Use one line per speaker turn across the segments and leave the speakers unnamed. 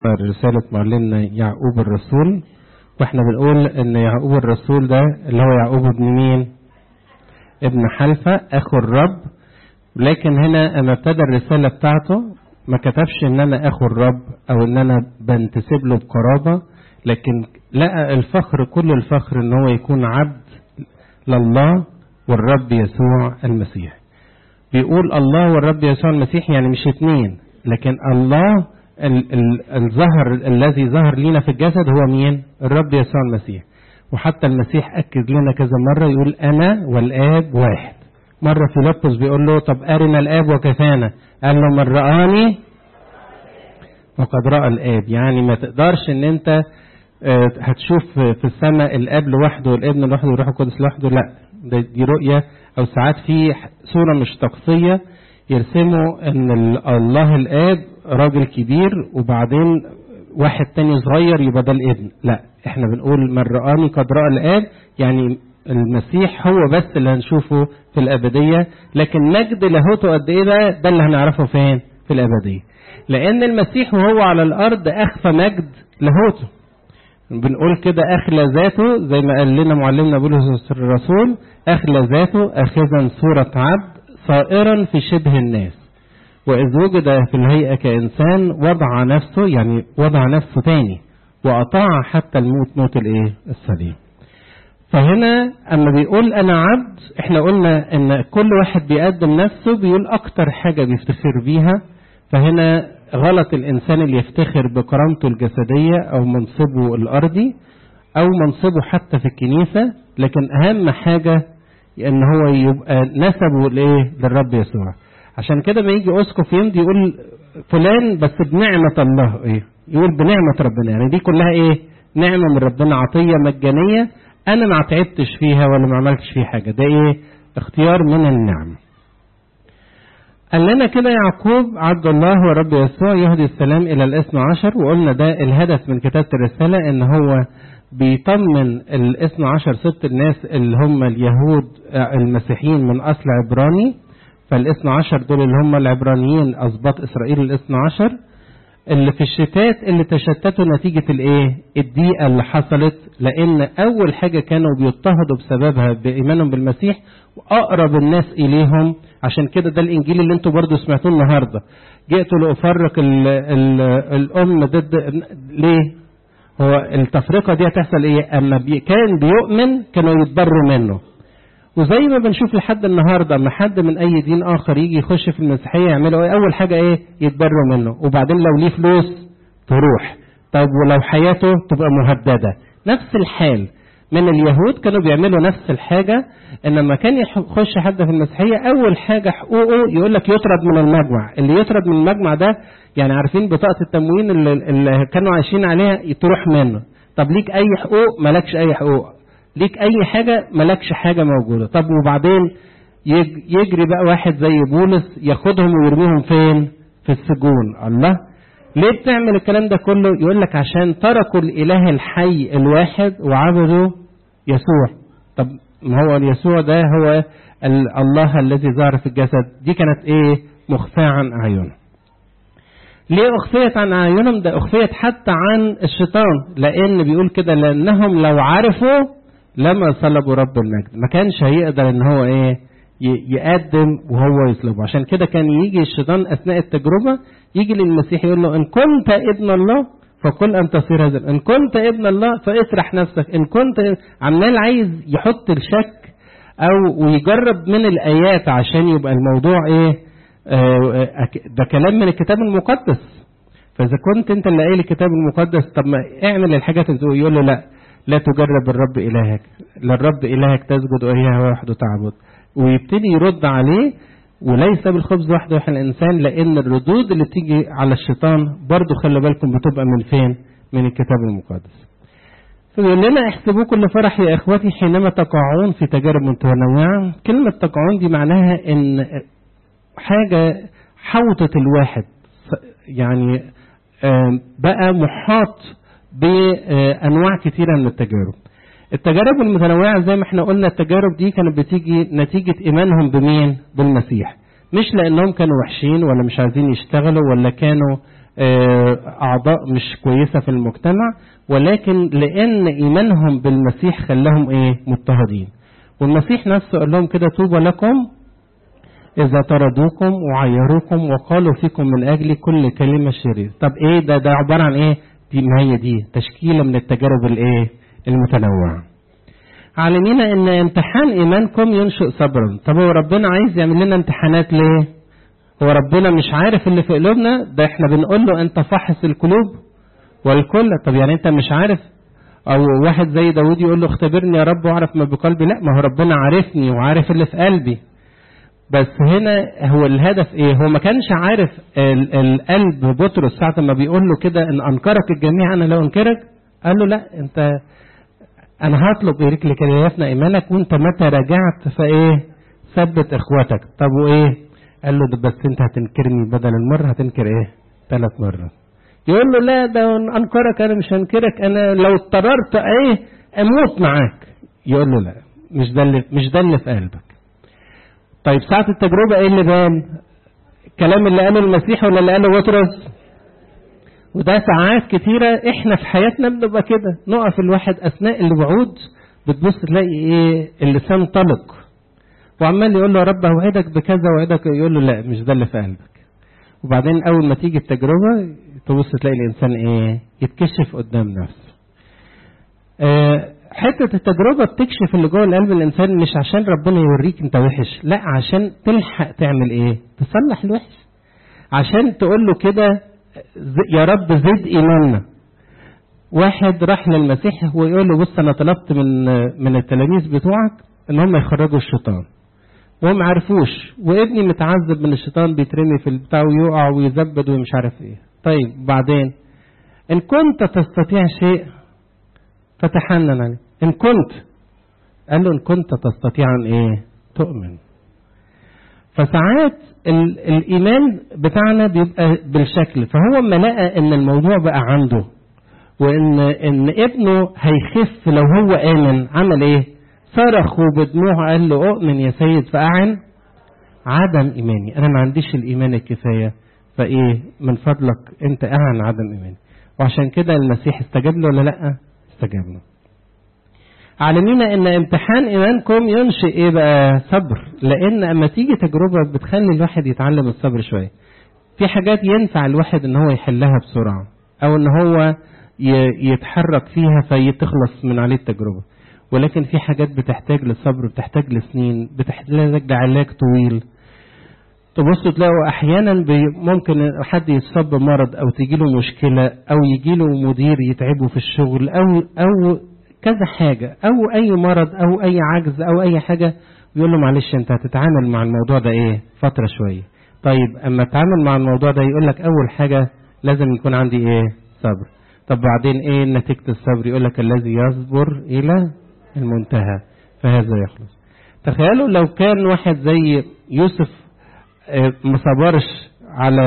رسالة معلمنا يعقوب الرسول واحنا بنقول ان يعقوب الرسول ده اللي هو يعقوب ابن مين ابن حلفة اخو الرب لكن هنا اما ابتدى الرسالة بتاعته ما كتبش ان انا اخو الرب او ان انا بنتسب له بقرابة لكن لقى الفخر كل الفخر ان هو يكون عبد لله والرب يسوع المسيح بيقول الله والرب يسوع المسيح يعني مش اتنين لكن الله الظهر الذي ظهر لنا في الجسد هو مين الرب يسوع المسيح وحتى المسيح أكد لنا كذا مرة يقول أنا والآب واحد مرة فيلبس بيقول له طب أرنا الآب وكفانا قال له من رآني وقد رأى الآب يعني ما تقدرش ان انت هتشوف في السماء الآب لوحده والابن لوحده والروح القدس لوحده لا دي رؤية أو ساعات في صورة مش طقسية يرسموا ان الله الآب راجل كبير وبعدين واحد تاني صغير يبقى ده الابن لا احنا بنقول من رآني قد رأى الآب يعني المسيح هو بس اللي هنشوفه في الأبدية لكن مجد لاهوته قد ايه ده ده اللي هنعرفه فين في الأبدية لأن المسيح وهو على الأرض أخفى مجد لاهوته بنقول كده أخلى ذاته زي ما قال لنا معلمنا بولس الرسول أخلى ذاته أخذا صورة عبد صائرا في شبه الناس وإذ وجد في الهيئة كإنسان وضع نفسه يعني وضع نفسه تاني وأطاع حتى الموت موت الإيه السليم فهنا أما بيقول أنا عبد إحنا قلنا إن كل واحد بيقدم نفسه بيقول أكتر حاجة بيفتخر بيها فهنا غلط الإنسان اللي يفتخر بكرامته الجسدية أو منصبه الأرضي أو منصبه حتى في الكنيسة لكن أهم حاجة إن هو يبقى نسبه لإيه للرب يسوع عشان كده ما يجي اسقف يمضي يقول فلان بس بنعمة الله ايه يقول بنعمة ربنا يعني دي كلها ايه نعمة من ربنا عطية مجانية انا ما تعبتش فيها ولا ما عملتش فيها حاجة ده ايه اختيار من النعم قال لنا كده يعقوب عبد الله ورب يسوع يهدي السلام الى الاثنى عشر وقلنا ده الهدف من كتابة الرسالة ان هو بيطمن الاثنى عشر ست الناس اللي هم اليهود المسيحيين من اصل عبراني فالاثنى عشر دول اللي هم العبرانيين أسباط إسرائيل الاثنى عشر اللي في الشتات اللي تشتتوا نتيجة الايه الضيقة اللي حصلت لأن أول حاجة كانوا بيضطهدوا بسببها بإيمانهم بالمسيح وأقرب الناس إليهم عشان كده ده الإنجيل اللي انتوا برضو سمعتوه النهاردة جئت لأفرق ال ال الأم ضد ليه هو التفرقة دي هتحصل ايه أما بي كان بيؤمن كانوا يتبروا منه وزي ما بنشوف لحد النهارده اما حد من اي دين اخر يجي يخش في المسيحيه يعملوا ايه اول حاجه ايه يتبروا منه وبعدين لو ليه فلوس تروح طب ولو حياته تبقى مهدده نفس الحال من اليهود كانوا بيعملوا نفس الحاجة ان لما كان يخش حد في المسيحية اول حاجة حقوقه يقول لك يطرد من المجمع اللي يطرد من المجمع ده يعني عارفين بطاقة التموين اللي, اللي كانوا عايشين عليها تروح منه طب ليك اي حقوق مالكش اي حقوق ليك اي حاجة ملكش حاجة موجودة طب وبعدين يجري بقى واحد زي بولس ياخدهم ويرميهم فين في السجون الله ليه بتعمل الكلام ده كله يقول لك عشان تركوا الاله الحي الواحد وعبدوا يسوع طب ما هو يسوع ده هو الله الذي ظهر في الجسد دي كانت ايه مخفاة عن اعينهم ليه أخفيت عن أعينهم ده أخفيت حتى عن الشيطان لأن بيقول كده لأنهم لو عرفوا لما صلبوا رب المجد ما كانش هيقدر ان هو ايه يقدم وهو يصلبه عشان كده كان يجي الشيطان اثناء التجربه يجي للمسيح يقول له ان كنت ابن الله فقل ان تصير هذا ان كنت ابن الله فاطرح نفسك ان كنت عمال عايز يحط الشك او ويجرب من الايات عشان يبقى الموضوع ايه آه ده كلام من الكتاب المقدس فاذا كنت انت اللي قايل الكتاب المقدس طب ما اعمل الحاجات اللي يقول له لا لا تجرب الرب إلهك للرب إلهك تسجد وإياه وحده تعبد ويبتدي يرد عليه وليس بالخبز وحده يحيى الإنسان لأن الردود اللي تيجي على الشيطان برضو خلي بالكم بتبقى من فين من الكتاب المقدس فيقول لنا احسبوا كل فرح يا إخوتي حينما تقعون في تجارب متنوعة كلمة تقعون دي معناها إن حاجة حوطت الواحد يعني بقى محاط بانواع كثيره من التجارب التجارب المتنوعه زي ما احنا قلنا التجارب دي كانت بتيجي نتيجه ايمانهم بمين بالمسيح مش لانهم كانوا وحشين ولا مش عايزين يشتغلوا ولا كانوا أعضاء مش كويسة في المجتمع ولكن لأن إيمانهم بالمسيح خلاهم إيه مضطهدين والمسيح نفسه قال لهم كده طوبى لكم إذا طردوكم وعيروكم وقالوا فيكم من أجل كل كلمة شريرة طب إيه ده ده عبارة عن إيه دي ما هي دي تشكيلة من التجارب الإيه المتنوعة عالمين ان امتحان ايمانكم ينشئ صبرا طب هو ربنا عايز يعمل لنا امتحانات ليه هو ربنا مش عارف اللي في قلوبنا ده احنا بنقول له انت فحص القلوب والكل طب يعني انت مش عارف او واحد زي داود يقول له اختبرني يا رب واعرف ما بقلبي لا ما هو ربنا عارفني وعارف اللي في قلبي بس هنا هو الهدف ايه هو ما كانش عارف ال- القلب بطرس ساعة ما بيقول له كده ان انكرك الجميع انا لو انكرك قال له لا انت انا هطلب إليك لكي يفنى ايمانك وانت متى رجعت فايه ثبت اخواتك طب وايه قال له ده بس انت هتنكرني بدل المرة هتنكر ايه ثلاث مرات يقول له لا ده انكرك انا مش هنكرك انا لو اضطررت ايه اموت معاك يقول له لا مش ده اللي مش ده اللي في قلبك طيب ساعة التجربة ايه اللي بان الكلام اللي قاله المسيح ولا اللي قاله بطرس وده ساعات كتيرة احنا في حياتنا بنبقى كده نقف الواحد اثناء الوعود بتبص تلاقي ايه اللسان طلق وعمال يقول له يا رب اوعدك بكذا اوعدك يقول له لا مش ده اللي في قلبك وبعدين اول ما تيجي التجربة تبص تلاقي الانسان ايه يتكشف قدام نفسه آه حتة التجربة بتكشف اللي جوه القلب الإنسان مش عشان ربنا يوريك أنت وحش، لا عشان تلحق تعمل إيه؟ تصلح الوحش. عشان تقول له كده يا رب زد إيماننا. واحد راح للمسيح ويقول له بص أنا طلبت من من التلاميذ بتوعك إن هم يخرجوا الشيطان. وهم عرفوش وابني متعذب من الشيطان بيترمي في البتاع ويقع ويزبد ومش عارف ايه. طيب بعدين إن كنت تستطيع شيء فتحنن عليه إن كنت قال له إن كنت تستطيع أن إيه تؤمن فساعات ال الإيمان بتاعنا بيبقى بالشكل فهو اما لقى إن الموضوع بقى عنده وإن إن ابنه هيخف لو هو آمن عمل إيه؟ صرخ بدموعه قال له أؤمن يا سيد فأعن عدم إيماني أنا ما عنديش الإيمان الكفاية فإيه من فضلك أنت أعن عدم إيماني وعشان كده المسيح استجاب له ولا لأ؟ استجاب له عالمين ان امتحان ايمانكم ينشئ ايه بقى صبر لان اما تيجي تجربه بتخلي الواحد يتعلم الصبر شويه في حاجات ينفع الواحد ان هو يحلها بسرعه او ان هو يتحرك فيها فتخلص من عليه التجربه ولكن في حاجات بتحتاج للصبر بتحتاج لسنين بتحتاج لعلاج طويل تبص تلاقوا احيانا ممكن حد يصاب بمرض او تيجي له مشكله او يجي له مدير يتعبه في الشغل او او كذا حاجه او اي مرض او اي عجز او اي حاجه يقول له معلش انت هتتعامل مع الموضوع ده ايه فتره شويه طيب اما تتعامل مع الموضوع ده يقول لك اول حاجه لازم يكون عندي ايه صبر طب بعدين ايه نتيجه الصبر يقول لك الذي يصبر الى المنتهى فهذا يخلص تخيلوا لو كان واحد زي يوسف ما صبرش على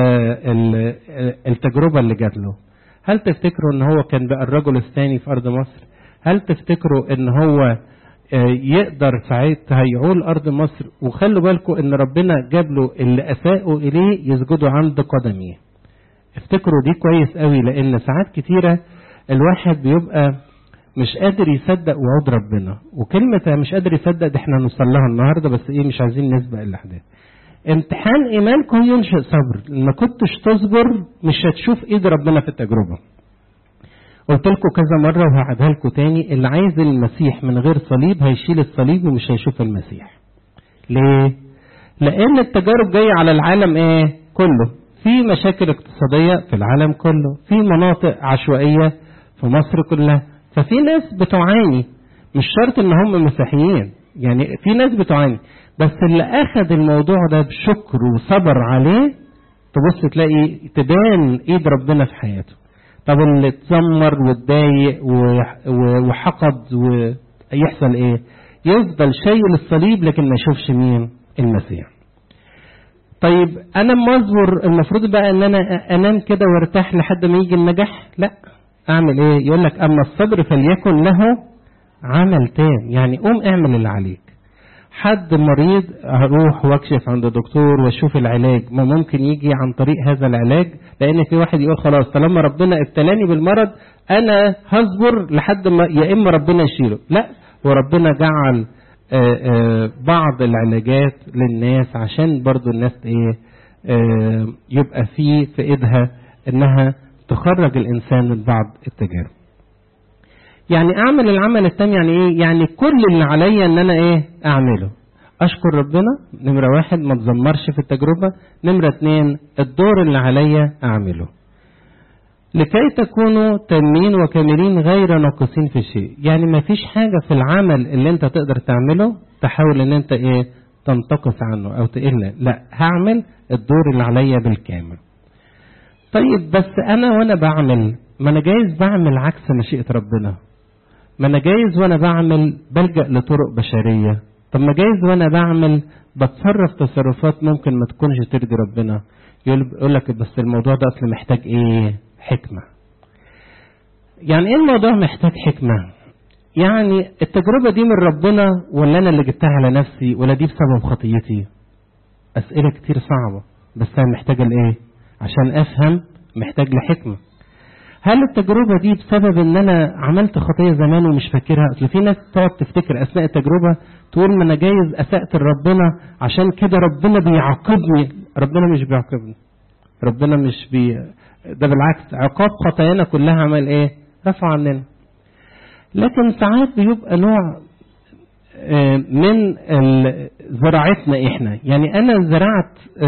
التجربة اللي جات له هل تفتكروا ان هو كان بقى الرجل الثاني في ارض مصر هل تفتكروا ان هو يقدر ساعتها يعول ارض مصر وخلوا بالكم ان ربنا جاب له اللي اساءوا اليه يسجدوا عند قدميه افتكروا دي كويس قوي لان ساعات كتيرة الواحد بيبقى مش قادر يصدق وعود ربنا وكلمة مش قادر يصدق دي احنا نوصل لها النهارده بس ايه مش عايزين نسبق الاحداث امتحان ايمانكم ينشئ صبر ما كنتش تصبر مش هتشوف ايد ربنا في التجربه قلت لكم كذا مرة وهعدها لكم تاني اللي عايز المسيح من غير صليب هيشيل الصليب ومش هيشوف المسيح. ليه؟ لأن التجارب جاية على العالم إيه؟ كله. في مشاكل اقتصادية في العالم كله، في مناطق عشوائية في مصر كلها، ففي ناس بتعاني مش شرط إن هم مسيحيين، يعني في ناس بتعاني، بس اللي أخذ الموضوع ده بشكر وصبر عليه تبص تلاقي تبان إيد ربنا في حياته. طب اللي اتذمر واتضايق وحقد ويحصل ايه؟ يفضل شايل الصليب لكن ما يشوفش مين؟ المسيح. طيب انا اما اصبر المفروض بقى ان انا انام كده وارتاح لحد ما يجي النجاح؟ لا اعمل ايه؟ يقول لك اما الصبر فليكن له عمل تام، يعني قوم اعمل اللي عليك. حد مريض هروح واكشف عند دكتور واشوف العلاج ما ممكن يجي عن طريق هذا العلاج لان في واحد يقول خلاص طالما ربنا ابتلاني بالمرض انا هصبر لحد ما يا اما ربنا يشيله لا وربنا جعل آآ آآ بعض العلاجات للناس عشان برضو الناس ايه يبقى في في ايدها انها تخرج الانسان من بعض التجارب يعني اعمل العمل التام يعني ايه يعني كل اللي عليا ان انا ايه اعمله اشكر ربنا نمرة واحد ما تزمرش في التجربة نمرة اتنين الدور اللي عليا اعمله لكي تكونوا تامين وكاملين غير ناقصين في شيء يعني ما فيش حاجة في العمل اللي انت تقدر تعمله تحاول ان انت ايه تنتقص عنه او تقل لا هعمل الدور اللي عليا بالكامل طيب بس انا وانا بعمل ما انا جايز بعمل عكس مشيئة ربنا ما انا جايز وانا بعمل بلجأ لطرق بشرية طب ما جايز وانا بعمل بتصرف تصرفات ممكن ما تكونش ترضي ربنا يقول لك بس الموضوع ده اصل محتاج ايه حكمة يعني ايه الموضوع محتاج حكمة يعني التجربة دي من ربنا ولا انا اللي جبتها على نفسي ولا دي بسبب خطيتي اسئلة كتير صعبة بس انا محتاجة لايه عشان افهم محتاج لحكمة هل التجربة دي بسبب ان انا عملت خطية زمان ومش فاكرها اصل في ناس تقعد تفتكر اثناء التجربة تقول ما انا جايز اسأت لربنا عشان كده ربنا بيعاقبني ربنا مش بيعاقبني ربنا مش بي ده بالعكس عقاب خطايانا كلها عمل ايه رفع عننا لكن ساعات بيبقى نوع من زراعتنا احنا يعني انا زرعت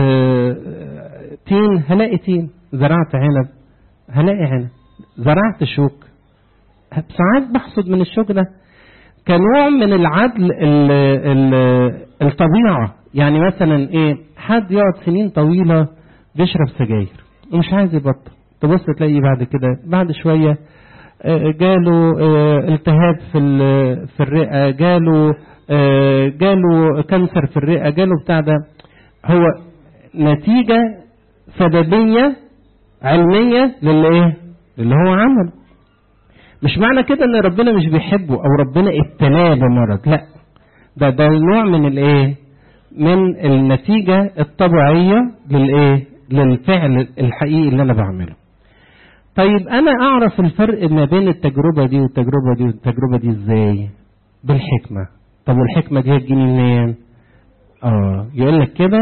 تين هلاقي تين زرعت عنب هلاقي عنب زرعت شوك ساعات بحصد من الشوك ده كنوع من العدل ال ال الطبيعة يعني مثلا ايه حد يقعد سنين طويلة بيشرب سجاير ومش عايز يبطل تبص تلاقي بعد كده بعد شوية جاله التهاب في في الرئة جاله جاله كانسر في الرئة جاله بتاع ده هو نتيجة سببية علمية للي ايه للي هو عمل مش معنى كده ان ربنا مش بيحبه او ربنا ابتلاه بمرض لا ده ده نوع من الايه من النتيجة الطبيعية للايه للفعل الحقيقي اللي انا بعمله طيب انا اعرف الفرق ما بين التجربة دي والتجربة دي والتجربة دي ازاي بالحكمة طب والحكمة دي هتجيني منين اه يقول لك كده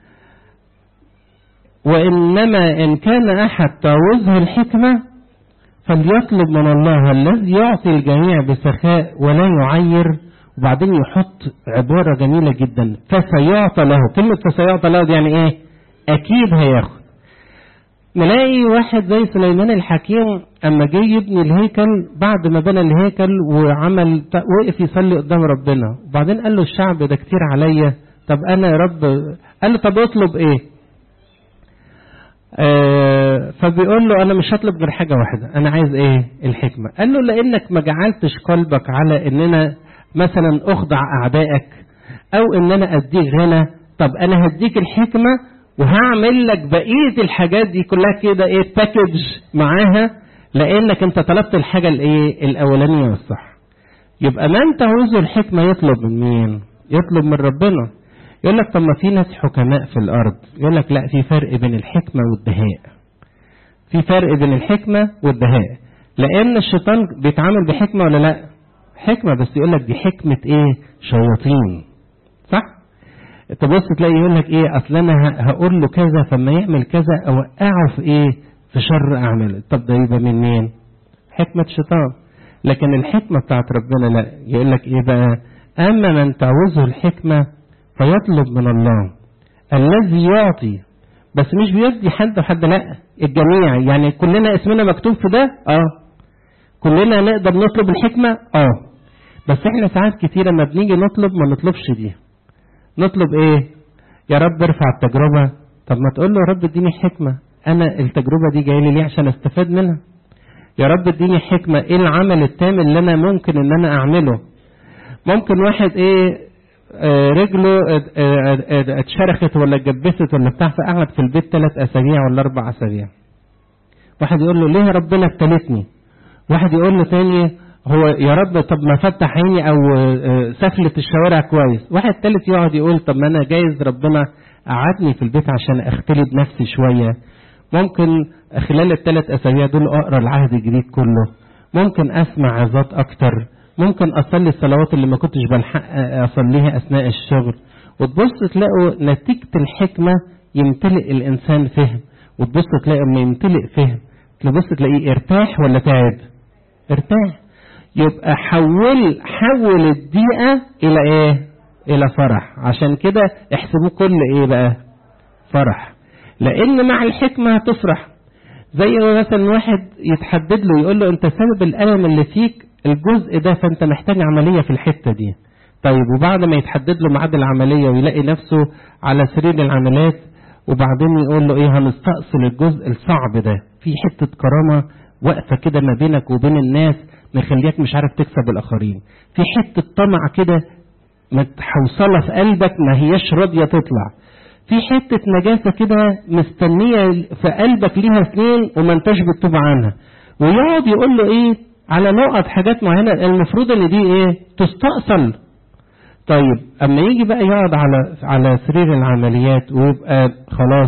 وإنما إن كان أحد تعوزه الحكمة فليطلب من الله الذي يعطي الجميع بسخاء ولا يعير وبعدين يحط عبارة جميلة جدا فسيعطى له كلمة فسيعطى له دي يعني إيه أكيد هياخد نلاقي واحد زي سليمان الحكيم أما جه يبني الهيكل بعد ما بنى الهيكل وعمل وقف يصلي قدام ربنا وبعدين قال له الشعب ده كتير عليا طب أنا يا رب قال له طب اطلب إيه آه فبيقول له انا مش هطلب غير حاجة واحدة انا عايز ايه الحكمة قال له لانك ما جعلتش قلبك على ان انا مثلا اخضع اعدائك او ان انا اديك غنى طب انا هديك الحكمة وهعمل لك بقية الحاجات دي كلها كده ايه باكج معاها لانك انت طلبت الحاجة الايه الاولانية والصح يبقى من تعوزه الحكمة يطلب من مين يطلب من ربنا يقول لك طب ما في ناس حكماء في الارض يقول لك لا في فرق بين الحكمه والدهاء في فرق بين الحكمه والدهاء لان الشيطان بيتعامل بحكمه ولا لا حكمه بس يقول لك دي حكمه ايه شياطين صح تبص تلاقي يقول لك ايه اصل انا هقول له كذا فما يعمل كذا اوقعه في ايه في شر اعماله طب ده يبقى من مين حكمه شيطان لكن الحكمه بتاعت ربنا لا يقول لك ايه بقى اما من تعوزه الحكمه فيطلب من الله الذي يعطي بس مش بيدي حد وحد لا الجميع يعني كلنا اسمنا مكتوب في ده اه كلنا نقدر نطلب الحكمة اه بس احنا ساعات كتيرة لما بنيجي نطلب ما نطلبش دي نطلب ايه يا رب ارفع التجربة طب ما تقول له يا رب اديني حكمة انا التجربة دي جاية لي ليه عشان استفاد منها يا رب اديني حكمة ايه العمل التام اللي انا ممكن ان انا اعمله ممكن واحد ايه آه رجله اتشرخت ولا اتجبست ولا بتاع فقعد في البيت ثلاث اسابيع ولا اربع اسابيع واحد يقول له ليه ربنا ابتلتني واحد يقول له تاني هو يا رب طب ما فتح عيني او آه، سفلت الشوارع كويس واحد تالت يقعد يقول طب ما انا جايز ربنا قعدني في البيت عشان اختلي بنفسي شوية ممكن خلال الثلاث اسابيع دول اقرا العهد الجديد كله ممكن اسمع عظات اكتر ممكن اصلي الصلوات اللي ما كنتش بلحق اصليها اثناء الشغل وتبص تلاقوا نتيجة الحكمة يمتلئ الانسان فهم وتبص تلاقي لما يمتلئ فهم تبص تلاقيه ارتاح ولا تعب ارتاح يبقى حول حول الضيقة إلى إيه؟ إلى فرح عشان كده احسبوه كل إيه بقى؟ فرح لأن مع الحكمة هتفرح زي ما مثلا واحد يتحدد له يقول له أنت سبب الألم اللي فيك الجزء ده فأنت محتاج عملية في الحتة دي طيب وبعد ما يتحدد له ميعاد العملية ويلاقي نفسه على سرير العمليات وبعدين يقول له ايه هنستأصل الجزء الصعب ده في حتة كرامة واقفة كده ما بينك وبين الناس مخليك مش عارف تكسب الآخرين في حتة طمع كده متحوصلة في قلبك ما هياش راضية تطلع في حتة نجاسة كده مستنية في قلبك ليها سنين وما انتش بتتوب عنها ويقعد يقول له ايه على نقط حاجات معينة المفروض ان دي ايه تستأصل طيب اما يجي بقى يقعد على على سرير العمليات ويبقى خلاص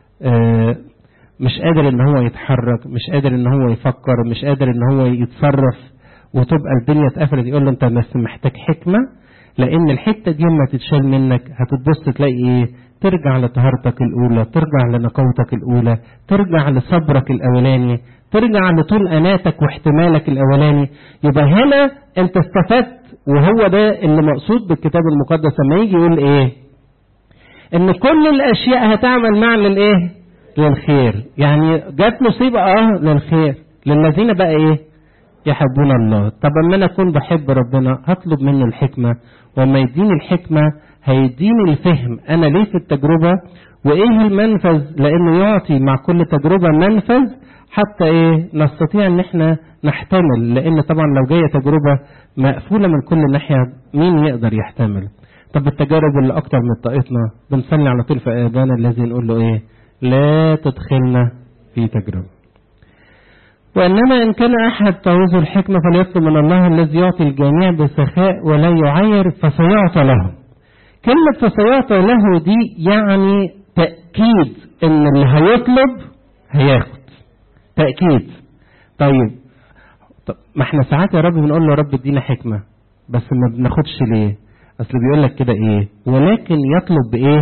آه مش قادر ان هو يتحرك مش قادر ان هو يفكر مش قادر ان هو يتصرف وتبقى الدنيا اتقفلت يقول له انت بس محتاج حكمة لان الحتة دي لما تتشال منك هتتبص تلاقي ايه ترجع لطهارتك الاولى ترجع لنقاوتك الاولى ترجع لصبرك الاولاني ترجع لطول اناتك واحتمالك الاولاني يبقى هنا انت استفدت وهو ده اللي مقصود بالكتاب المقدس لما يجي يقول ايه ان كل الاشياء هتعمل مع للايه للخير يعني جت مصيبة اه للخير للذين بقى ايه يحبون الله طب اما انا اكون بحب ربنا هطلب منه الحكمة وما يديني الحكمة هيديني الفهم انا ليه في التجربة وايه المنفذ لانه يعطي مع كل تجربة منفذ حتى ايه نستطيع ان احنا نحتمل لان طبعا لو جاية تجربة مقفولة من كل ناحية مين يقدر يحتمل طب التجارب اللي اكتر من طاقتنا بنصلي على طول في اذان الذي نقول له ايه لا تدخلنا في تجربة وإنما إن كان أحد تعوزه الحكمة فليطلب من الله الذي يعطي الجميع بسخاء ولا يعير فسيعطى له كلمة فسيعطى له دي يعني تأكيد إن اللي هيطلب هياخد تأكيد طيب طب ما احنا ساعات يا رب بنقول له يا رب ادينا حكمة بس ما بناخدش ليه اصل بيقول لك كده ايه ولكن يطلب بايه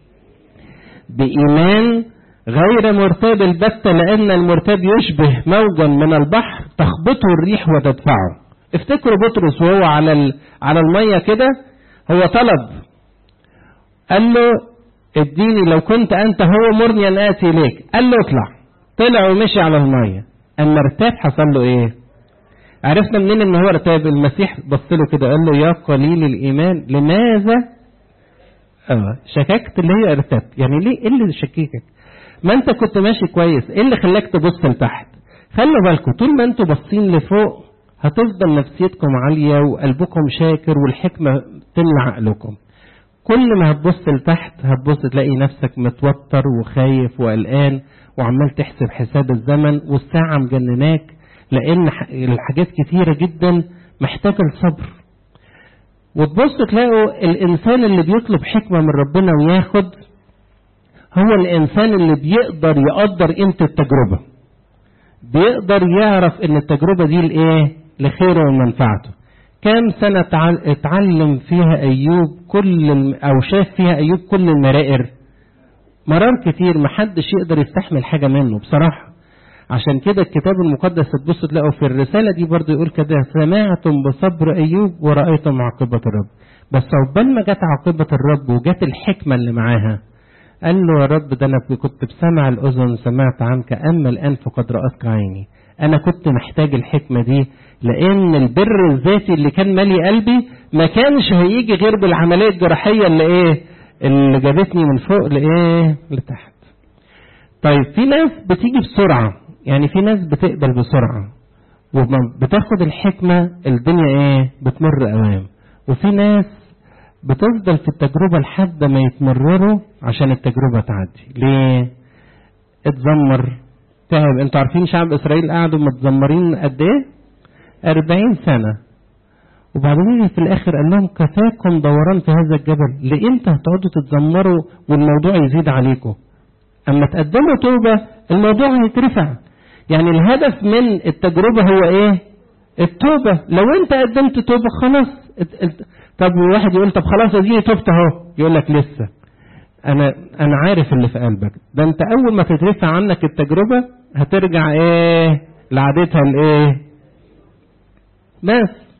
بإيمان غير مرتاب البتة لأن المرتاب يشبه موجا من البحر تخبطه الريح وتدفعه افتكروا بطرس وهو على ال... على المية كده هو طلب قال له اديني لو كنت أنت هو مرني أن آتي إليك قال له اطلع طلع ومشي على المية أما ارتاب حصل له إيه عرفنا منين ان هو ارتاب المسيح بص له كده قال له يا قليل الإيمان لماذا اه شككت اللي هي ارتاب يعني ليه ايه اللي شككك ما انت كنت ماشي كويس ايه اللي خلاك تبص لتحت خلوا بالكم طول ما انتوا باصين لفوق هتفضل نفسيتكم عالية وقلبكم شاكر والحكمة تملى عقلكم كل ما هتبص لتحت هتبص تلاقي نفسك متوتر وخايف وقلقان وعمال تحسب حساب الزمن والساعة مجنناك لأن الحاجات كتيرة جدا محتاجة الصبر وتبص تلاقوا الإنسان اللي بيطلب حكمة من ربنا وياخد هو الإنسان اللي بيقدر يقدر قيمة التجربة بيقدر يعرف إن التجربة دي لإيه لخيره ومنفعته كام سنة اتعلم فيها أيوب كل الم... أو شاف فيها أيوب كل المرائر مرار كتير محدش يقدر يستحمل حاجة منه بصراحة عشان كده الكتاب المقدس تبص تلاقوا في الرسالة دي برضو يقول كده سمعتم بصبر أيوب ورأيتم عاقبة الرب بس عقبال ما جت عاقبة الرب وجت الحكمة اللي معاها قال له يا رب ده أنا كنت بسمع الأذن سمعت عنك أما الآن فقد رأتك عيني أنا كنت محتاج الحكمة دي لأن البر الذاتي اللي كان مالي قلبي ما كانش هيجي غير بالعملية الجراحية اللي إيه اللي جابتني من فوق لإيه لتحت طيب في ناس بتيجي بسرعة يعني في ناس بتقبل بسرعة وبتاخد الحكمة الدنيا ايه بتمر اوام وفي ناس بتفضل في التجربة لحد ما يتمرروا عشان التجربة تعدي ليه اتذمر تعب انتوا عارفين شعب اسرائيل قعدوا متذمرين قد ايه أربعين سنة وبعدين في الآخر قال لهم كفاكم دوران في هذا الجبل لإمتى هتقعدوا تتذمروا والموضوع يزيد عليكم أما تقدموا توبة الموضوع هيترفع يعني الهدف من التجربة هو إيه التوبة لو أنت قدمت توبة خلاص طب واحد يقول طب خلاص اديني تبت اهو يقول لك لسه انا انا عارف اللي في قلبك ده انت اول ما تترفع عنك التجربه هترجع ايه لعادتها الايه بس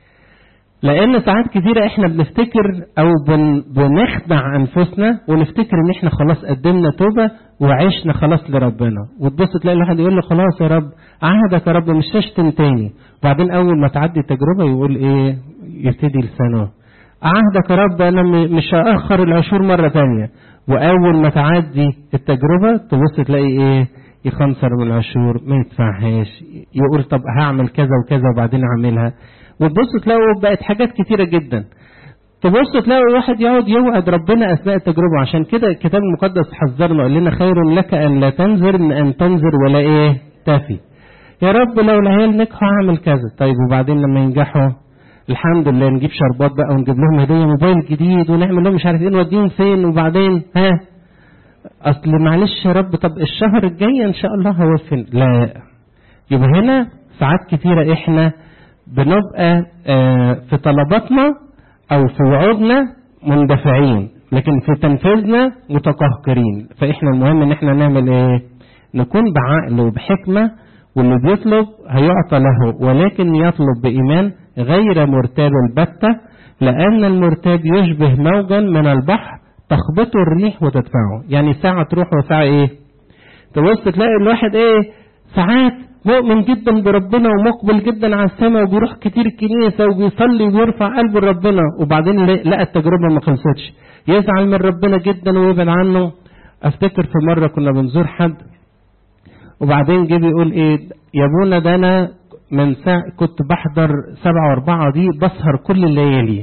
لان ساعات كتيرة احنا بنفتكر او بن بنخدع انفسنا ونفتكر ان احنا خلاص قدمنا توبة وعشنا خلاص لربنا وتبص تلاقي الواحد يقول له خلاص يا رب عهدك يا رب مش هشتم تاني وبعدين اول ما تعدي التجربة يقول ايه يبتدي لسانه عهدك يا رب انا مش هاخر العشور مرة تانية واول ما تعدي التجربة تبص تلاقي ايه يخنصر من العشور ما يدفعهاش يقول طب هعمل كذا وكذا وبعدين اعملها وتبص تلاقوا بقت حاجات كتيرة جدا تبص تلاقوا واحد يقعد يوعد ربنا اثناء التجربة عشان كده الكتاب المقدس حذرنا قال لنا خير لك ان لا تنذر من ان تنذر ولا ايه تافي يا رب لو العيال نجحوا هعمل كذا طيب وبعدين لما ينجحوا الحمد لله نجيب شربات بقى ونجيب لهم هديه موبايل جديد ونعمل لهم مش عارف ايه نوديهم فين وبعدين ها اصل معلش يا رب طب الشهر الجاي ان شاء الله هوفن لا يبقى هنا ساعات كتيرة احنا بنبقى اه في طلباتنا او في وعودنا مندفعين لكن في تنفيذنا متقهقرين فاحنا المهم ان احنا نعمل ايه نكون بعقل وبحكمة واللي بيطلب هيعطى له ولكن يطلب بإيمان غير مرتاب البتة لأن المرتاب يشبه موجا من البحر تخبطه الريح وتدفعه يعني ساعة تروح وساعة ايه تبص تلاقي الواحد ايه ساعات مؤمن جدا بربنا ومقبل جدا على السماء وبيروح كتير الكنيسة وبيصلي ويرفع قلبه لربنا وبعدين لقى التجربة ما خلصتش يزعل من ربنا جدا ويبعد عنه افتكر في مرة كنا بنزور حد وبعدين جه بيقول ايه يا ابونا ده انا من ساعة كنت بحضر سبعة واربعة دي بسهر كل الليالي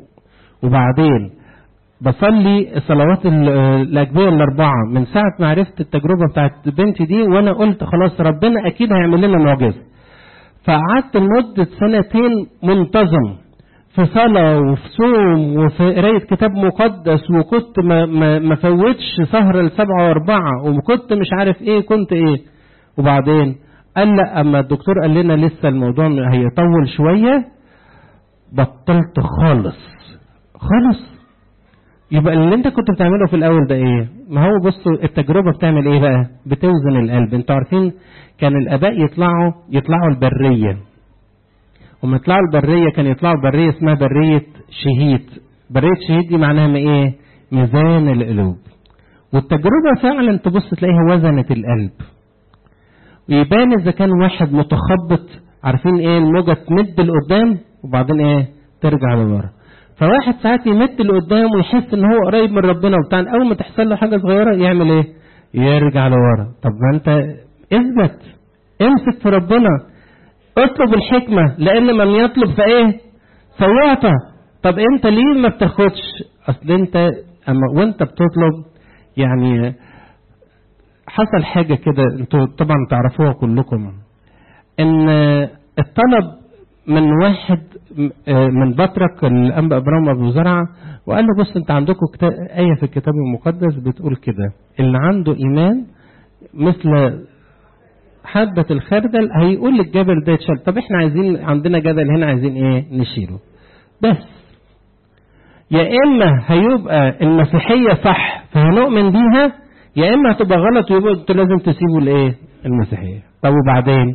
وبعدين بصلي صلوات الأجبية الأربعة من ساعة ما عرفت التجربة بتاعت بنتي دي وأنا قلت خلاص ربنا أكيد هيعمل لنا معجزة فقعدت لمدة سنتين منتظم في صلاة وفي صوم وفي قراية كتاب مقدس وكنت ما, ما, ما فوتش سهرة لسبعة وأربعة وكنت مش عارف إيه كنت إيه وبعدين قال لا أما الدكتور قال لنا لسه الموضوع هيطول شوية بطلت خالص خالص يبقى اللي انت كنت بتعمله في الاول ده ايه ما هو بصوا التجربة بتعمل ايه بقى بتوزن القلب انتوا عارفين كان الاباء يطلعوا يطلعوا البرية وما يطلعوا البرية كان يطلعوا برية اسمها برية شهيد برية شهيد دي معناها ايه ميزان القلوب والتجربة فعلا تبص تلاقيها وزنت القلب ويبان اذا كان واحد متخبط عارفين ايه الموجة تمد لقدام وبعدين ايه ترجع لورا فواحد ساعات يمد لقدام ويحس ان هو قريب من ربنا وبتاع اول ما تحصل له حاجه صغيره يعمل ايه يرجع لورا طب ما انت اثبت امسك في ربنا اطلب الحكمه لان من يطلب فايه فيعطى طب انت ليه ما بتاخدش اصل انت اما وانت بتطلب يعني حصل حاجه كده انتوا طبعا تعرفوها كلكم ان الطلب من واحد من بطرك الانبا ابراهيم ابو زرعه وقال له بص انت عندكم كتاب ايه في الكتاب المقدس بتقول كده اللي عنده ايمان مثل حبة الخردل هيقول للجبل ده يتشال طب احنا عايزين عندنا جبل هنا عايزين ايه نشيله بس يا اما هيبقى المسيحية صح فهنؤمن بيها يا اما هتبقى غلط ويبقى انتوا لازم تسيبوا الايه المسيحية طب وبعدين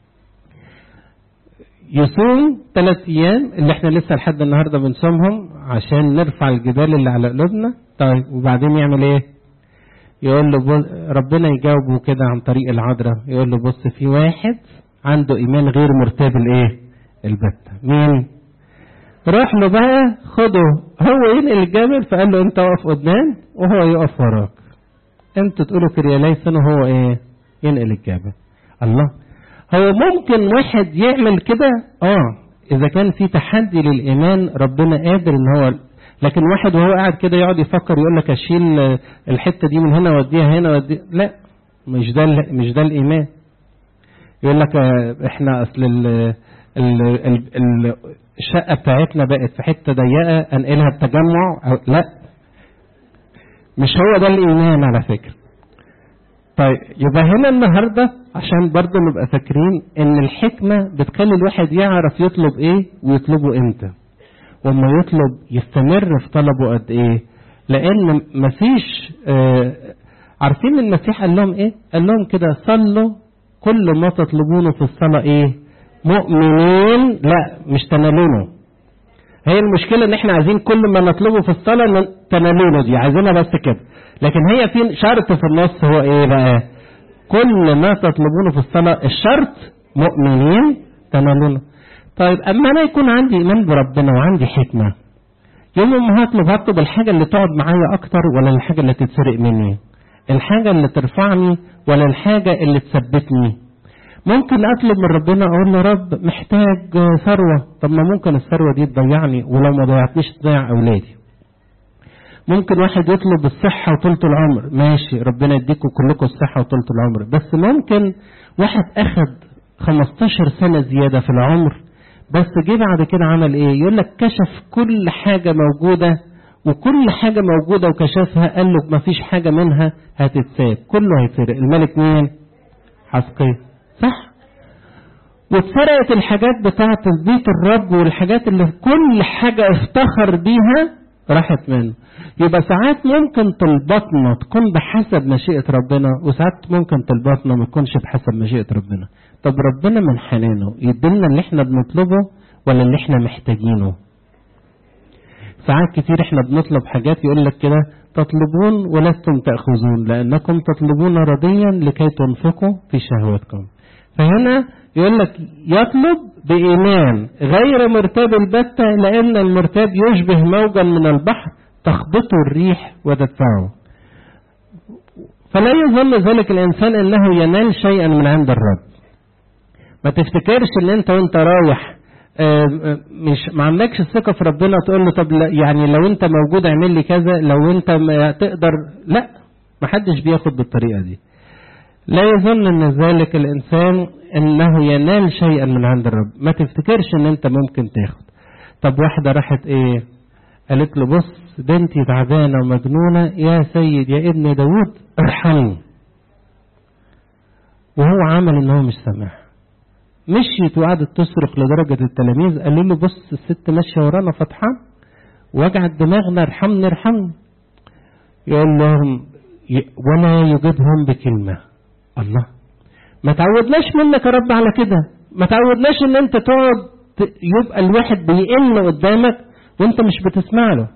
يصوم ثلاث ايام اللي احنا لسه لحد النهارده بنصومهم عشان نرفع الجبال اللي على قلوبنا طيب وبعدين يعمل ايه يقول له ربنا يجاوبه كده عن طريق العذراء يقول له بص في واحد عنده ايمان غير مرتاب الايه البتة مين راح له بقى خده هو ينقل الجبل فقال له انت واقف قدام وهو يقف وراك انتوا تقولوا كرياليسن وهو ايه ينقل الجبل الله هو ممكن واحد يعمل كده اه اذا كان في تحدي للايمان ربنا قادر ان هو لكن واحد وهو قاعد كده يقعد يفكر يقول لك اشيل الحته دي من هنا واديها هنا واديها لا مش ده مش ده الايمان يقول لك احنا اصل ال ال ال الشقة بتاعتنا بقت في حتة ضيقة انقلها التجمع أو لا مش هو ده الإيمان على فكرة طيب يبقى هنا النهاردة عشان برضه نبقى فاكرين ان الحكمة بتخلي الواحد يعرف يطلب ايه ويطلبه امتى وما يطلب يستمر في طلبه قد ايه لان مفيش آه عارفين المسيح قال لهم ايه قال لهم كده صلوا كل ما تطلبونه في الصلاة ايه مؤمنين لا مش تنالونه هي المشكلة ان احنا عايزين كل ما نطلبه في الصلاة تنالونه دي عايزينها بس كده لكن هي في شرط في النص هو ايه بقى كل ما تطلبونه في الصلاة الشرط مؤمنين تنالونه طيب اما انا يكون عندي ايمان بربنا وعندي حكمة يوم ما هطلب هطلب الحاجة اللي تقعد معايا اكتر ولا الحاجة اللي تتسرق مني الحاجة اللي ترفعني ولا الحاجة اللي تثبتني ممكن اطلب من ربنا اقول له رب محتاج ثروة طب ما ممكن الثروة دي تضيعني ولو ما ضيعتنيش تضيع اولادي ممكن واحد يطلب الصحة وطولة العمر ماشي ربنا يديكم كلكم الصحة وطولة العمر بس ممكن واحد اخد 15 سنة زيادة في العمر بس جه بعد كده عمل ايه يقول لك كشف كل حاجة موجودة وكل حاجة موجودة وكشفها قال له ما فيش حاجة منها هتتساب كله هيتسرق الملك مين حسقية صح واتسرقت الحاجات بتاعة بيت الرب والحاجات اللي كل حاجة افتخر بيها راحت منه يبقى ساعات ممكن طلباتنا تكون بحسب مشيئة ربنا وساعات ممكن طلباتنا ما تكونش بحسب مشيئة ربنا طب ربنا من حنانه يدينا اللي احنا بنطلبه ولا اللي احنا محتاجينه ساعات كتير احنا بنطلب حاجات يقول لك كده تطلبون ولستم تأخذون لأنكم تطلبون رضيا لكي تنفقوا في شهوتكم فهنا يقول لك يطلب بإيمان غير مرتاب البتة لأن المرتاب يشبه موجا من البحر تخبطه الريح وتدفعه فلا يظن ذلك الإنسان أنه ينال شيئا من عند الرب ما تفتكرش ان انت وانت رايح مش ما عندكش الثقة في ربنا تقول له طب يعني لو انت موجود اعمل لي كذا لو انت ما تقدر لا ما حدش بياخد بالطريقة دي لا يظن ان ذلك الانسان انه ينال شيئا من عند الرب ما تفتكرش ان انت ممكن تاخد طب واحدة راحت ايه قالت له بص بنتي تعبانة ومجنونة يا سيد يا ابن داود ارحمني وهو عمل ان هو مش سامع مشيت وقعدت تصرخ لدرجة التلاميذ قالوا له بص الست ماشية ورانا فرحان وجعت دماغنا ارحمني ارحمني يقول لهم ولا يجيبهم بكلمة الله ما تعودناش منك يا رب على كده ما تعودناش ان انت تقعد يبقى الواحد بيئن قدامك وانت مش بتسمع له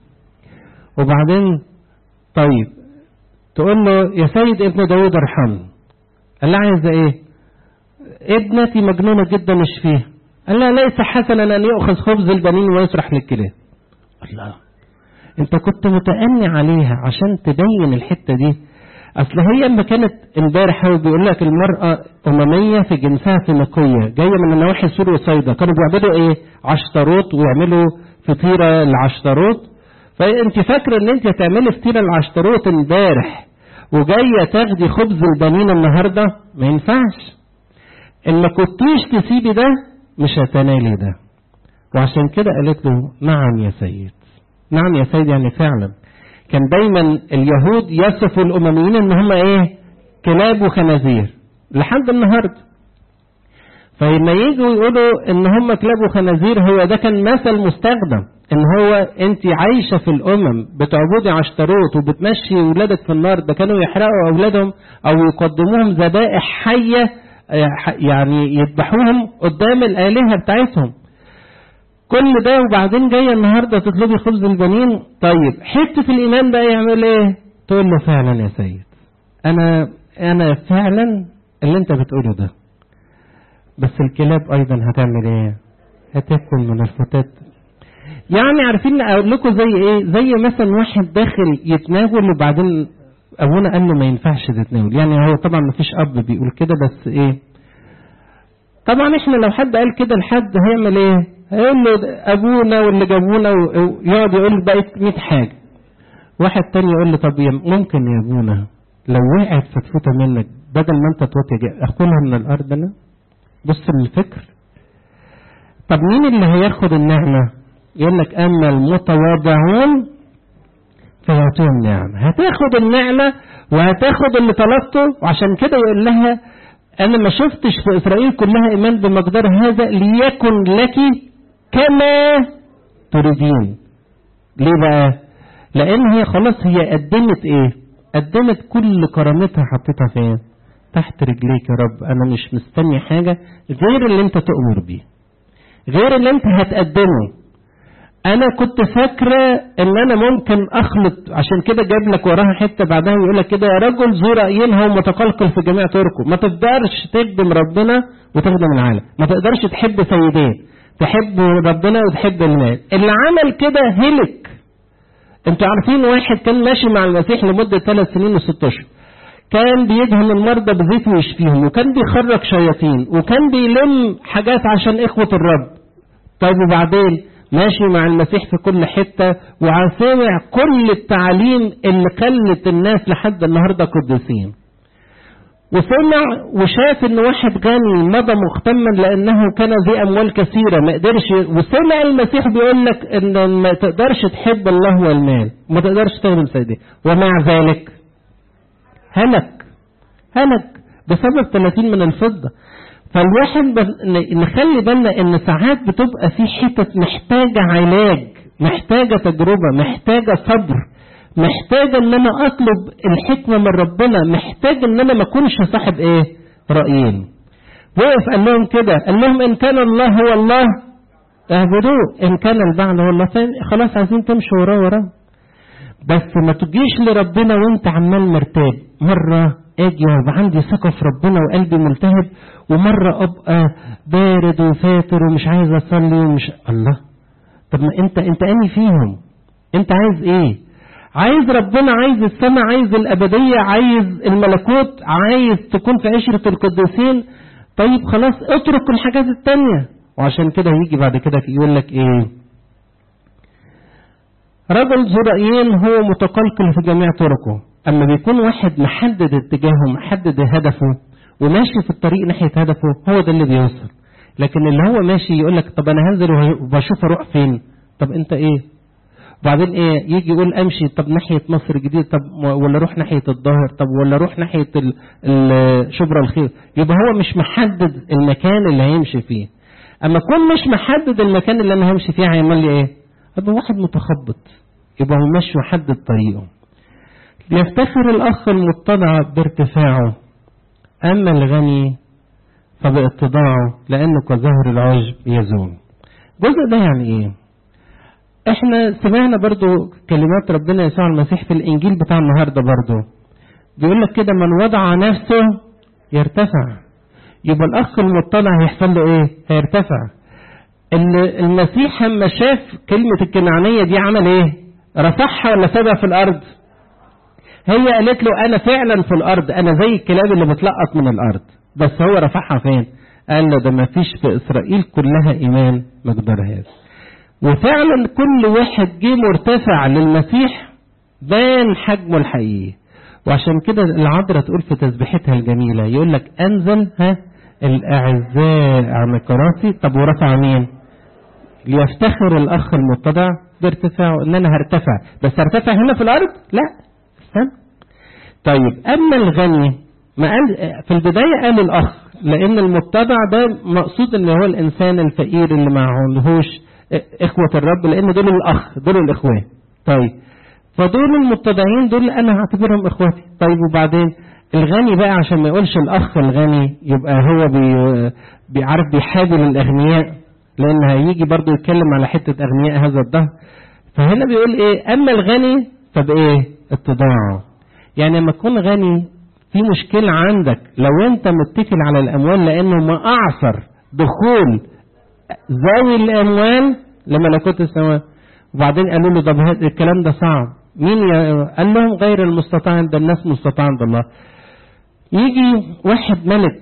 وبعدين طيب تقول له يا سيد ابن داود ارحمني قال لها عايزه ايه ابنتي مجنونة جدا اشفيها قال لها ليس حسنا أن يؤخذ خبز البنين ويسرح للكلاب الله انت كنت متأني عليها عشان تبين الحتة دي اصل هي لما كانت امبارح هو بيقول لك المرأة أممية في جنسها فينيقية جاية من النواحي سور وصيدا كانوا بيعبدوا ايه عشتروت ويعملوا فطيرة العشتروت فانت فاكرة ان انت هتعملي فطيرة العشتروت امبارح وجاية تاخدي خبز البنين النهاردة ما ينفعش ان ما كنتيش تسيبي ده مش هتنالي ده وعشان كده قالت له نعم يا سيد نعم يا سيد يعني فعلا كان دايما اليهود يصفوا الامميين ان هم ايه كلاب وخنازير لحد النهارده فلما يجوا يقولوا ان هم كلاب وخنازير هو ده كان مثل مستخدم ان هو انت عايشه في الامم بتعبدي عشتروت وبتمشي ولادك في النار ده كانوا يحرقوا اولادهم او يقدموهم ذبائح حيه يعني يذبحوهم قدام الآلهة بتاعتهم كل ده وبعدين جاية النهاردة تطلبي خبز البنين طيب حتة الإيمان بقى يعمل إيه تقول له فعلا يا سيد أنا أنا فعلا اللي أنت بتقوله ده بس الكلاب أيضا هتعمل إيه هتاكل من الفتات يعني عارفين أقول لكم زي إيه زي مثلا واحد داخل يتناول وبعدين ابونا قال له ما ينفعش تتناول يعني هو طبعا ما فيش اب بيقول كده بس ايه طبعا احنا لو حد قال كده لحد هيعمل ايه هيقول له ابونا واللي جابونا ويقعد يقول بقيت 100 حاجه واحد تاني يقول له طب ممكن يا ابونا لو وقعت فتفوته منك بدل ما انت توطي اكلها من الارض انا بص للفكر طب مين اللي هياخد النعمة يقول لك أما المتواضعون فيعطيهم نعمة هتاخد النعمة وهتاخد اللي طلبته وعشان كده يقول لها أنا ما شفتش في إسرائيل كلها إيمان بمقدار هذا ليكن لك كما تريدين ليه بقى لأن هي خلاص هي قدمت إيه قدمت كل كرامتها حطيتها فين تحت رجليك يا رب أنا مش مستني حاجة غير اللي أنت تؤمر بيه غير اللي أنت هتقدمه انا كنت فاكرة ان انا ممكن اخلط عشان كده جايب لك وراها حتة بعدها يقول لك كده يا رجل ذو رأيين هو متقلقل في جميع طرقه ما تقدرش تخدم ربنا وتخدم العالم ما تقدرش تحب سيدين تحب ربنا وتحب المال اللي عمل كده هلك انتوا عارفين واحد كان ماشي مع المسيح لمدة ثلاث سنين وست اشهر كان بيدهن المرضى بزيت ويشفيهم وكان بيخرج شياطين وكان بيلم حاجات عشان اخوة الرب طيب وبعدين ماشي مع المسيح في كل حتة وسامع كل التعاليم اللي خلت الناس لحد النهاردة قديسين وسمع وشاف ان واحد غني مضى مختما لانه كان ذي اموال كثيرة ما قدرش وسمع المسيح بيقول لك ان ما تقدرش تحب الله والمال ما تقدرش تخدم سيدي ومع ذلك هلك هلك بسبب 30 من الفضة فالواحد نخلي بالنا ان ساعات بتبقى في حتت محتاجة علاج محتاجة تجربة محتاجة صبر محتاجة ان انا اطلب الحكمة من ربنا محتاج ان انا ما اكونش صاحب ايه رأيين وقف قال لهم كده قال لهم ان كان الله هو الله اعبدوه ان كان البعل هو الله خلاص عايزين تمشوا وراه وراه بس ما تجيش لربنا وانت عمال مرتاب مرة اجي وابقى عندي ثقة في ربنا وقلبي ملتهب ومرة ابقى بارد وفاتر ومش عايز اصلي ومش الله طب ما انت انت اني فيهم انت عايز ايه عايز ربنا عايز السماء عايز الابدية عايز الملكوت عايز تكون في عشرة القديسين طيب خلاص اترك الحاجات التانية وعشان كده يجي بعد كده يقول لك ايه رجل ذو رأيين هو متقلقل في جميع طرقه اما بيكون واحد محدد اتجاهه محدد هدفه وماشي في الطريق ناحية هدفه هو ده اللي بيوصل لكن اللي هو ماشي يقول لك طب انا هنزل وبشوف اروح فين طب انت ايه وبعدين ايه يجي يقول امشي طب ناحية مصر الجديدة طب ولا اروح ناحية الظاهر طب ولا اروح ناحية شبرا الخير يبقى هو مش محدد المكان اللي هيمشي فيه اما اكون مش محدد المكان اللي انا همشي فيه هيعمل لي ايه ابقى واحد متخبط يبقى هو ماشي محدد طريقه ليفتخر الأخ المتضع بارتفاعه أما الغني فباتضاعه لأنه كظهر العجب يزول الجزء ده يعني إيه احنا سمعنا برضو كلمات ربنا يسوع المسيح في الإنجيل بتاع النهاردة برضو بيقول لك كده من وضع نفسه يرتفع يبقى الأخ المتضع هيحصل له إيه هيرتفع المسيح لما شاف كلمة الكنعانية دي عمل إيه رفعها ولا سابها في الأرض هي قالت له انا فعلا في الارض انا زي الكلاب اللي بتلقط من الارض بس هو رفعها فين قال له ده ما فيش في اسرائيل كلها ايمان مقدار هذا وفعلا كل واحد جه مرتفع للمسيح بان حجمه الحقيقي وعشان كده العذراء تقول في تسبيحتها الجميله يقول لك انزل ها الاعزاء عن كراسي طب ورفع مين ليفتخر الاخ المتضع بارتفاعه ان انا هرتفع بس هرتفع هنا في الارض لا استنى طيب اما الغني ما قال في البدايه قال الاخ لان المتبع ده مقصود ان هو الانسان الفقير اللي ما عندهوش اخوه الرب لان دول الاخ دول الاخوان طيب فدول المتبعين دول انا هعتبرهم اخواتي طيب وبعدين الغني بقى عشان ما يقولش الاخ الغني يبقى هو بي بيعرف بيحابل الاغنياء لان هيجي برضه يتكلم على حته اغنياء هذا الدهر فهنا بيقول ايه اما الغني فبايه اتضاعه يعني لما تكون غني في مشكلة عندك لو انت متكل على الاموال لانه ما اعصر دخول ذوي الاموال لملكوت السماوات وبعدين قالوا له طب الكلام ده صعب مين ي... قال لهم غير المستطاع عند الناس مستطاع عند الله يجي واحد ملك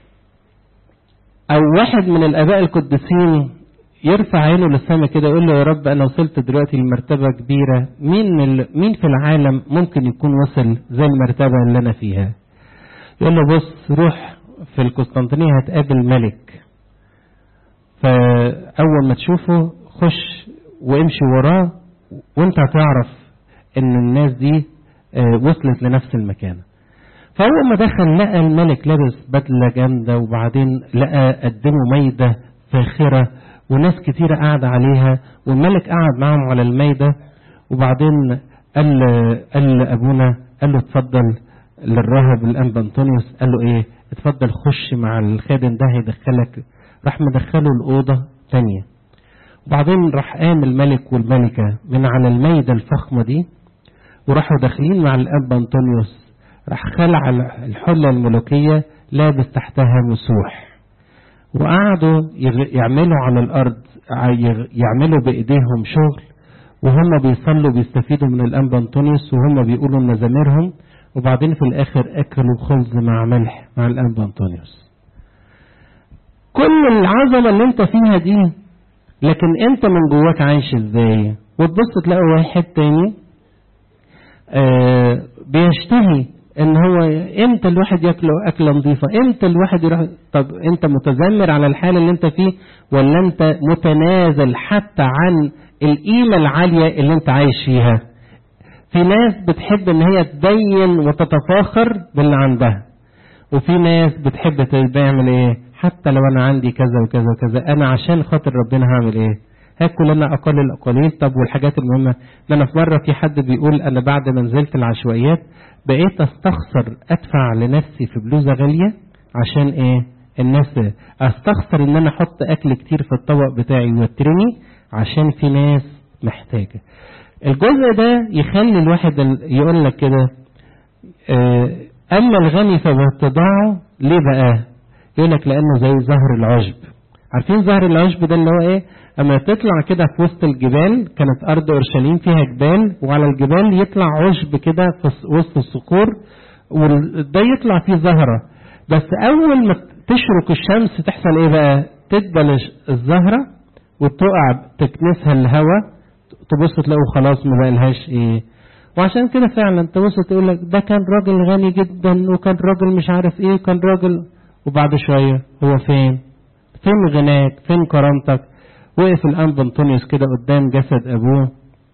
او واحد من الاباء القديسين يرفع عينه للسماء كده يقول له يا رب انا وصلت دلوقتي لمرتبه كبيره مين ال... مين في العالم ممكن يكون وصل زي المرتبه اللي انا فيها يقول له بص روح في القسطنطينيه هتقابل ملك اول ما تشوفه خش وامشي وراه وانت هتعرف ان الناس دي آه، وصلت لنفس المكان فاول ما دخل لقى الملك لابس بدله جامده وبعدين لقى قدمه ميده فاخره وناس كتيره قاعده عليها والملك قعد معاهم على الميده وبعدين قال قال لابونا قال له اتفضل للراهب الانبا انطونيوس قال له ايه اتفضل خش مع الخادم ده هيدخلك راح مدخله الاوضه تانية وبعدين راح قام الملك والملكه من على الميده الفخمه دي وراحوا داخلين مع الاب انطونيوس راح خلع الحله الملوكيه لابس تحتها مسوح وقعدوا يغ- يعملوا على الارض ع- يغ- يعملوا بايديهم شغل وهم بيصلوا بيستفيدوا من الانبا انطونيوس وهم بيقولوا مزاميرهم وبعدين في الاخر اكلوا خبز مع ملح مع الانبا انطونيوس كل العظمه اللي انت فيها دي لكن انت من جواك عايش ازاي وتبص تلاقي واحد تاني آه بيشتهي ان هو امتى الواحد ياكل اكله نظيفه امتى الواحد يروح طب انت متذمر على الحال اللي انت فيه ولا انت متنازل حتى عن القيمه العاليه اللي انت عايش فيها في ناس بتحب ان هي تبين وتتفاخر باللي عندها وفي ناس بتحب تعمل ايه حتى لو انا عندي كذا وكذا وكذا انا عشان خاطر ربنا هعمل ايه هاكل انا اقل الاقاليل طب والحاجات المهمه ده انا في مره في حد بيقول انا بعد ما نزلت العشوائيات بقيت استخسر ادفع لنفسي في بلوزه غاليه عشان ايه الناس استخسر ان انا احط اكل كتير في الطبق بتاعي واترمي عشان في ناس محتاجه الجزء ده يخلي الواحد ال- يقول لك كده آه، اما الغني فباتضاعه ليه بقى يقول لك لانه زي زهر العشب عارفين زهر العشب ده اللي هو ايه اما تطلع كده في وسط الجبال كانت ارض اورشليم فيها جبال وعلى الجبال يطلع عشب كده في الس- وسط الصخور وده يطلع فيه زهره بس اول ما تشرق الشمس تحصل ايه بقى تدبل الش- الزهره وتقع تكنسها الهواء تبص تلاقوا خلاص ما بقالهاش ايه وعشان كده فعلا تبص تقول لك ده كان راجل غني جدا وكان راجل مش عارف ايه وكان راجل وبعد شويه هو فين؟ فين غناك؟ فين كرامتك؟ وقف الانب انطونيوس كده قدام جسد ابوه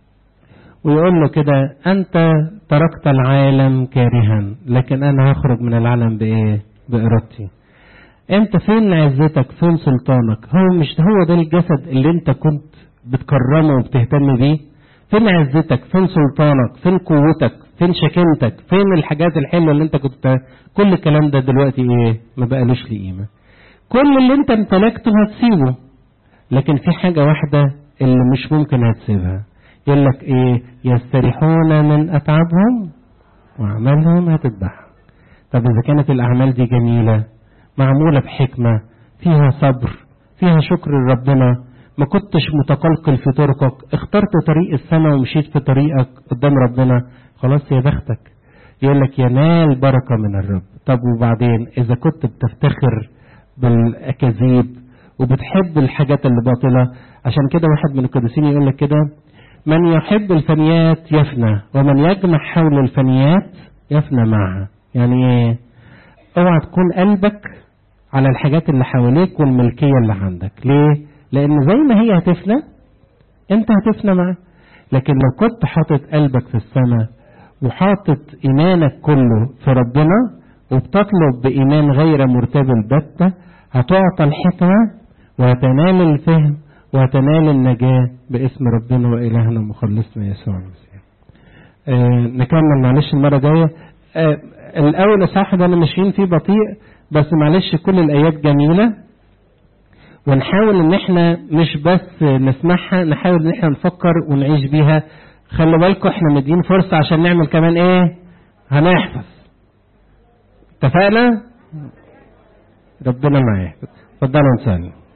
ويقول له كده انت تركت العالم كارها لكن انا هخرج من العالم بايه؟ بارادتي. انت فين عزتك؟ فين سلطانك؟ هو مش هو ده الجسد اللي انت كنت بتكرمه وبتهتم بيه؟ فين عزتك؟ فين سلطانك؟ فين قوتك؟ فين شكنتك؟ فين الحاجات الحلوه اللي انت كنت كل الكلام ده دلوقتي ايه؟ ما بقالوش ليه قيمه. كل اللي انت امتلكته هتسيبه لكن في حاجه واحده اللي مش ممكن هتسيبها يقول لك ايه؟ يستريحون من اتعابهم واعمالهم هتذبحهم. طب اذا كانت الاعمال دي جميله معموله بحكمه فيها صبر فيها شكر لربنا ما كنتش متقلقل في طرقك اخترت طريق السماء ومشيت في طريقك قدام ربنا خلاص يا بختك يقول لك ينال بركة من الرب طب وبعدين إذا كنت بتفتخر بالأكاذيب وبتحب الحاجات اللي باطلة عشان كده واحد من القديسين يقول لك كده من يحب الفنيات يفنى ومن يجمع حول الفنيات يفنى معها يعني ايه اوعى تكون قلبك على الحاجات اللي حواليك والملكية اللي عندك ليه لان زي ما هي هتفنى انت هتفنى معاها لكن لو كنت حاطط قلبك في السماء وحاطط ايمانك كله في ربنا وبتطلب بايمان غير مرتاب البتة هتعطى الحكمة وهتنال الفهم وهتنال النجاة باسم ربنا وإلهنا ومخلصنا يسوع المسيح. آه نكمل معلش المرة الجاية. آه الأول إصحاح ده أنا ماشيين فيه بطيء بس معلش كل الآيات جميلة ونحاول إن إحنا مش بس نسمعها نحاول إن إحنا نفكر ونعيش بيها. خلي بالكم إحنا مدين فرصة عشان نعمل كمان إيه؟ هنحفظ. اتفقنا؟ ربنا معاك. اتفضلوا نسلم.